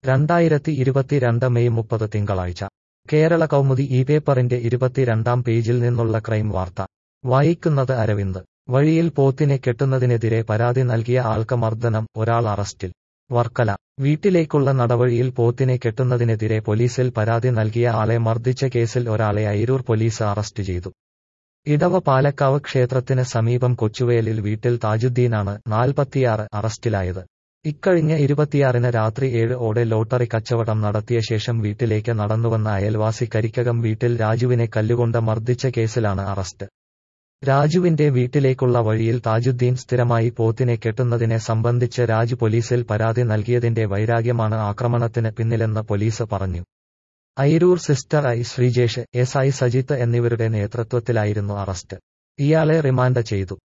രണ്ടായിരത്തി ഇരുപത്തിരണ്ട് മെയ് മുപ്പത് തിങ്കളാഴ്ച കേരള കൗമുദി ഈ പേപ്പറിന്റെ ഇരുപത്തിരണ്ടാം പേജിൽ നിന്നുള്ള ക്രൈം വാർത്ത വായിക്കുന്നത് അരവിന്ദ് വഴിയിൽ പോത്തിനെ കെട്ടുന്നതിനെതിരെ പരാതി നൽകിയ ആൾക്ക് മർദ്ദനം ഒരാൾ അറസ്റ്റിൽ വർക്കല വീട്ടിലേക്കുള്ള നടവഴിയിൽ പോത്തിനെ കെട്ടുന്നതിനെതിരെ പോലീസിൽ പരാതി നൽകിയ ആളെ മർദ്ദിച്ച കേസിൽ ഒരാളെ അയിരൂർ പോലീസ് അറസ്റ്റ് ചെയ്തു ഇടവ പാലക്കാവ് ക്ഷേത്രത്തിന് സമീപം കൊച്ചുവേലിൽ വീട്ടിൽ താജുദ്ദീനാണ് നാൽപ്പത്തിയാറ് അറസ്റ്റിലായത് ഇക്കഴിഞ്ഞ ഇരുപത്തിയാറിന് രാത്രി ഏഴ് ഓടെ ലോട്ടറി കച്ചവടം നടത്തിയ ശേഷം വീട്ടിലേക്ക് നടന്നുവന്ന അയൽവാസി കരിക്കകം വീട്ടിൽ രാജുവിനെ കല്ലുകൊണ്ട് മർദ്ദിച്ച കേസിലാണ് അറസ്റ്റ് രാജുവിന്റെ വീട്ടിലേക്കുള്ള വഴിയിൽ താജുദ്ദീൻ സ്ഥിരമായി പോത്തിനെ കെട്ടുന്നതിനെ സംബന്ധിച്ച് രാജു പോലീസിൽ പരാതി നൽകിയതിന്റെ വൈരാഗ്യമാണ് ആക്രമണത്തിന് പിന്നിലെന്ന് പോലീസ് പറഞ്ഞു അയിരൂർ സിസ്റ്റർ I Sreejesh S I Sajith എന്നിവരുടെ നേതൃത്വത്തിലായിരുന്നു അറസ്റ്റ് ഇയാളെ റിമാൻഡ് ചെയ്തു